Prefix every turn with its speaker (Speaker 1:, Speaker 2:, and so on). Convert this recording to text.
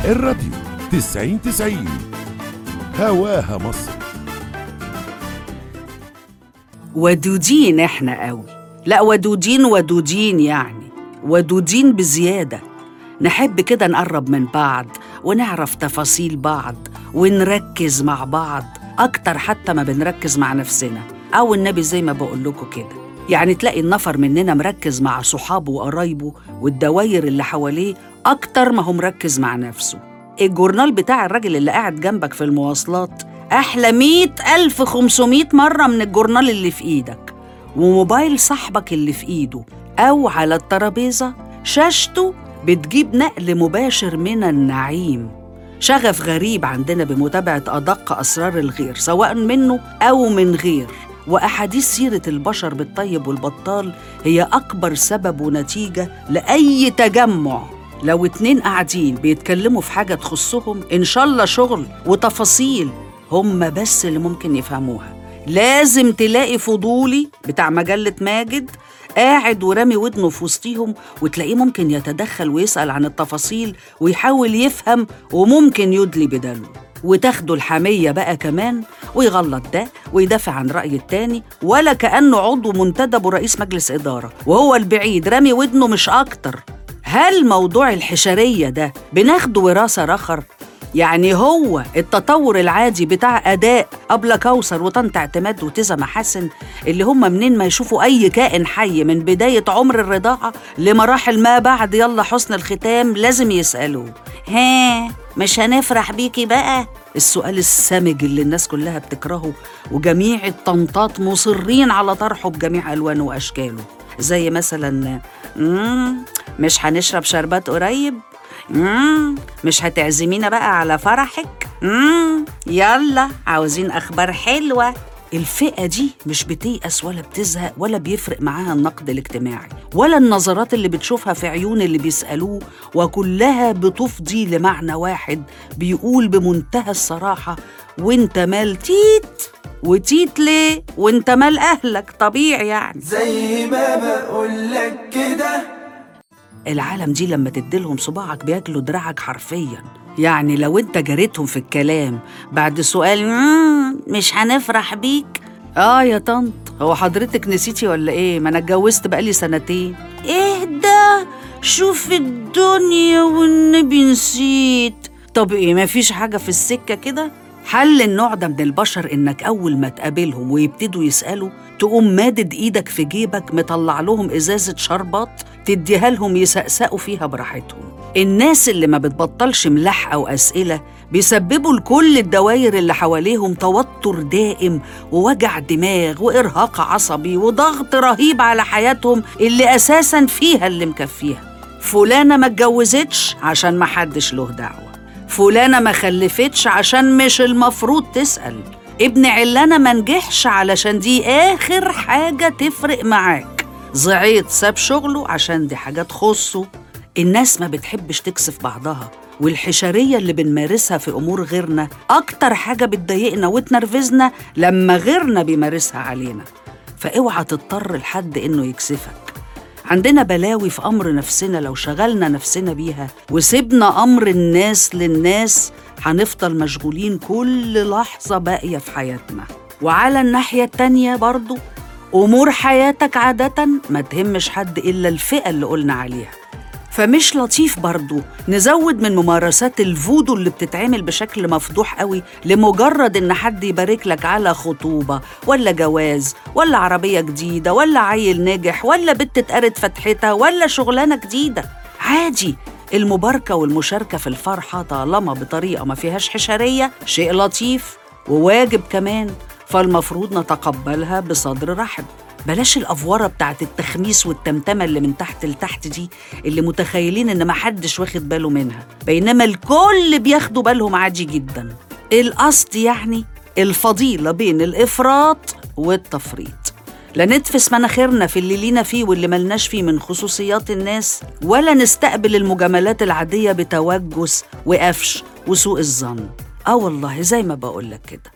Speaker 1: الراديو تسعين تسعين هواها مصر
Speaker 2: ودودين احنا قوي لا ودودين ودودين يعني ودودين بزيادة نحب كده نقرب من بعض ونعرف تفاصيل بعض ونركز مع بعض أكتر حتى ما بنركز مع نفسنا أو النبي زي ما بقول لكم كده يعني تلاقي النفر مننا مركز مع صحابه وقرايبه والدواير اللي حواليه أكتر ما هو مركز مع نفسه الجورنال بتاع الراجل اللي قاعد جنبك في المواصلات أحلى مئة ألف خمسمائة مرة من الجورنال اللي في إيدك وموبايل صاحبك اللي في إيده أو على الترابيزة شاشته بتجيب نقل مباشر من النعيم شغف غريب عندنا بمتابعة أدق أسرار الغير سواء منه أو من غير وأحاديث سيرة البشر بالطيب والبطال هي أكبر سبب ونتيجة لأي تجمع لو اتنين قاعدين بيتكلموا في حاجة تخصهم إن شاء الله شغل وتفاصيل هم بس اللي ممكن يفهموها لازم تلاقي فضولي بتاع مجلة ماجد قاعد ورامي ودنه في وسطيهم وتلاقيه ممكن يتدخل ويسأل عن التفاصيل ويحاول يفهم وممكن يدلي بداله وتاخدوا الحمية بقى كمان ويغلط ده ويدافع عن رأي التاني ولا كأنه عضو منتدب ورئيس مجلس إدارة وهو البعيد رامي ودنه مش أكتر هل موضوع الحشرية ده بناخده وراثة رخر؟ يعني هو التطور العادي بتاع أداء أبلة كوثر وطنط اعتماد وتزا محاسن اللي هم منين ما يشوفوا أي كائن حي من بداية عمر الرضاعة لمراحل ما بعد يلا حسن الختام لازم يسألوه ها مش هنفرح بيكي بقى؟ السؤال السمج اللي الناس كلها بتكرهه وجميع الطنطات مصرين على طرحه بجميع ألوانه وأشكاله زي مثلا مم مش هنشرب شربات قريب مم مش هتعزمينا بقى على فرحك مم يلا عاوزين اخبار حلوه الفئة دي مش بتيأس ولا بتزهق ولا بيفرق معاها النقد الاجتماعي ولا النظرات اللي بتشوفها في عيون اللي بيسألوه وكلها بتفضي لمعنى واحد بيقول بمنتهى الصراحة وانت مال تيت وتيت ليه وانت مال أهلك طبيعي يعني
Speaker 3: زي ما بقولك كده
Speaker 2: العالم دي لما تديلهم صباعك بياكلوا دراعك حرفيا يعني لو انت جريتهم في الكلام بعد سؤال "مم، مش هنفرح بيك اه يا طنط هو حضرتك نسيتي ولا ايه ما انا اتجوزت بقالي سنتين ايه ده شوف الدنيا والنبي نسيت طب ايه مفيش حاجة في السكة كده حل النوع ده من البشر انك اول ما تقابلهم ويبتدوا يسالوا تقوم مادد ايدك في جيبك مطلع لهم ازازه شربات تديها لهم يسقسقوا فيها براحتهم الناس اللي ما بتبطلش ملاح او اسئله بيسببوا لكل الدواير اللي حواليهم توتر دائم ووجع دماغ وارهاق عصبي وضغط رهيب على حياتهم اللي اساسا فيها اللي مكفيها فلانه ما اتجوزتش عشان ما حدش له دعوه فلانة ما خلفتش عشان مش المفروض تسأل ابن علانة ما نجحش علشان دي آخر حاجة تفرق معاك زعيط ساب شغله عشان دي حاجة تخصه الناس ما بتحبش تكسف بعضها والحشرية اللي بنمارسها في أمور غيرنا أكتر حاجة بتضايقنا وتنرفزنا لما غيرنا بيمارسها علينا فاوعى تضطر لحد إنه يكسفك عندنا بلاوي في أمر نفسنا لو شغلنا نفسنا بيها وسيبنا أمر الناس للناس هنفضل مشغولين كل لحظة باقية في حياتنا وعلى الناحية التانية برضو أمور حياتك عادة ما تهمش حد إلا الفئة اللي قلنا عليها فمش لطيف برضو نزود من ممارسات الفودو اللي بتتعمل بشكل مفضوح قوي لمجرد ان حد يبارك لك على خطوبة ولا جواز ولا عربية جديدة ولا عيل ناجح ولا بنت اتقرت فتحتها ولا شغلانة جديدة عادي المباركة والمشاركة في الفرحة طالما بطريقة ما فيهاش حشرية شيء لطيف وواجب كمان فالمفروض نتقبلها بصدر رحب بلاش الافوره بتاعت التخميس والتمتمه اللي من تحت لتحت دي اللي متخيلين ان محدش واخد باله منها بينما الكل بياخدوا بالهم عادي جدا القصد يعني الفضيله بين الافراط والتفريط لا نتفس مناخيرنا في اللي لينا فيه واللي ملناش فيه من خصوصيات الناس ولا نستقبل المجاملات العاديه بتوجس وقفش وسوء الظن اه والله زي ما بقولك كده